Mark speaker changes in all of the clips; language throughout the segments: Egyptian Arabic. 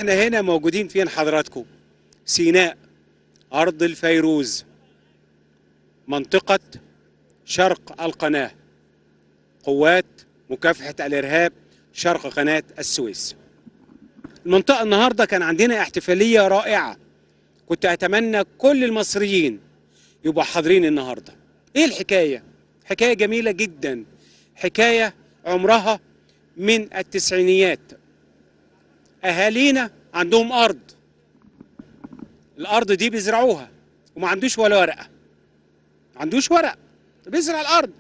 Speaker 1: احنا هنا موجودين فين حضراتكم سيناء أرض الفيروز منطقة شرق القناة قوات مكافحة الإرهاب شرق قناة السويس المنطقة النهاردة كان عندنا احتفالية رائعة كنت أتمنى كل المصريين يبقوا حاضرين النهاردة إيه الحكاية؟ حكاية جميلة جدا حكاية عمرها من التسعينيات أهالينا عندهم أرض الأرض دي بيزرعوها وما عندوش ولا ورقة ما عندوش ورق بيزرع الأرض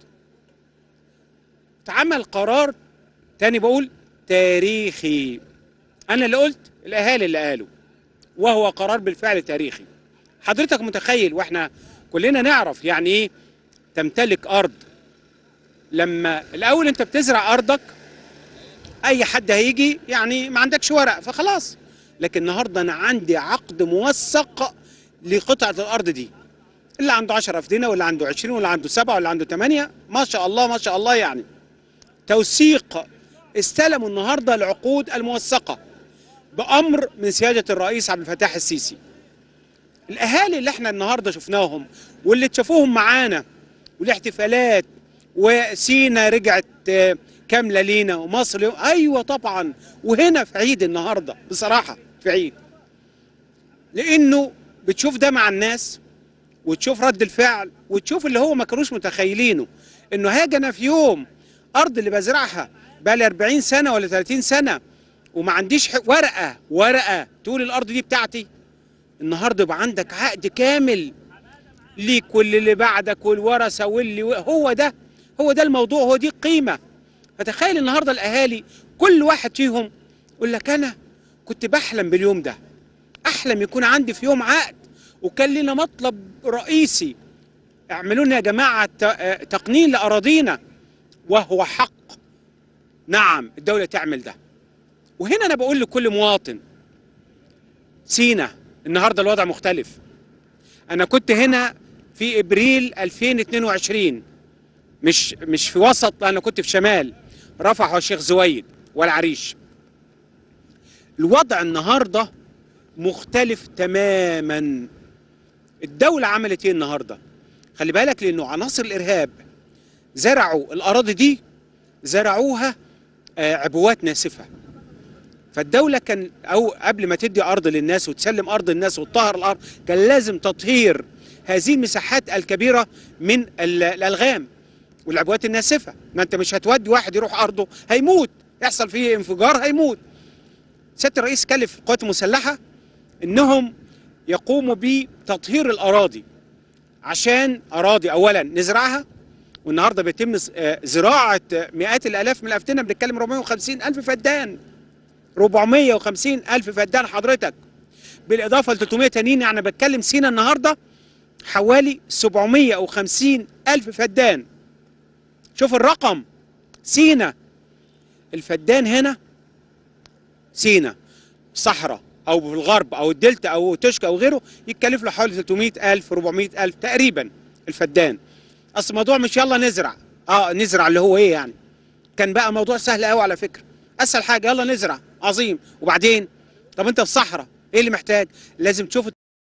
Speaker 1: اتعمل قرار تاني بقول تاريخي أنا اللي قلت الأهالي اللي قالوا وهو قرار بالفعل تاريخي حضرتك متخيل واحنا كلنا نعرف يعني ايه تمتلك ارض لما الاول انت بتزرع ارضك اي حد هيجي يعني ما عندكش ورق فخلاص لكن النهارده انا عندي عقد موثق لقطعه الارض دي اللي عنده 10 افدنه واللي عنده 20 واللي عنده 7 واللي عنده 8 ما شاء الله ما شاء الله يعني توثيق استلموا النهارده العقود الموثقه بامر من سياده الرئيس عبد الفتاح السيسي الاهالي اللي احنا النهارده شفناهم واللي تشافوهم معانا والاحتفالات وسينا رجعت آه، كامله لينا ومصر ايوه طبعا وهنا في عيد النهارده بصراحه في عيد لانه بتشوف ده مع الناس وتشوف رد الفعل وتشوف اللي هو ما كانوش متخيلينه انه هاجي انا في يوم ارض اللي بزرعها بقى لي 40 سنه ولا 30 سنه وما عنديش ح- ورقه ورقه تقول الارض دي بتاعتي النهارده يبقى عندك عقد كامل ليك واللي بعدك والورثه واللي هو ده هو ده الموضوع هو دي القيمه فتخيل النهارده الاهالي كل واحد فيهم يقول لك انا كنت بحلم باليوم ده احلم يكون عندي في يوم عقد وكان لنا مطلب رئيسي اعملوا لنا يا جماعه ت- آه، تقنين لاراضينا وهو حق نعم الدوله تعمل ده وهنا انا بقول لكل مواطن سينا النهارده الوضع مختلف انا كنت هنا في ابريل 2022 مش مش في وسط انا كنت في شمال رفح والشيخ زويد والعريش الوضع النهارده مختلف تماما الدولة عملت ايه النهارده؟ خلي بالك لانه عناصر الارهاب زرعوا الاراضي دي زرعوها آه، عبوات ناسفه فالدولة كان أو قبل ما تدي أرض للناس وتسلم أرض الناس وتطهر الأرض كان لازم تطهير هذه المساحات الكبيرة من ال- الألغام والعبوات الناسفة ما أنت مش هتودي واحد يروح أرضه هيموت يحصل فيه انفجار هيموت سيادة الرئيس كلف القوات المسلحة إنهم يقوموا بتطهير الأراضي عشان أراضي أولا نزرعها والنهارده بيتم ز- آه، زراعة آه، مئات الآلاف من الأفتنة بنتكلم 450 ألف فدان 450 ألف فدان حضرتك بالإضافة ل 300 تانيين يعني بتكلم سينا النهاردة حوالي 750 ألف فدان شوف الرقم سينا الفدان هنا سينا صحراء أو في الغرب أو الدلتا أو تشكى أو غيره يتكلف له حوالي 300 ألف 400 ألف تقريبا الفدان أصل الموضوع مش يلا نزرع اه نزرع اللي هو ايه يعني كان بقى موضوع سهل قوي على فكره اسهل حاجه يلا نزرع عظيم وبعدين طب انت في الصحراء ايه اللي محتاج لازم تشوف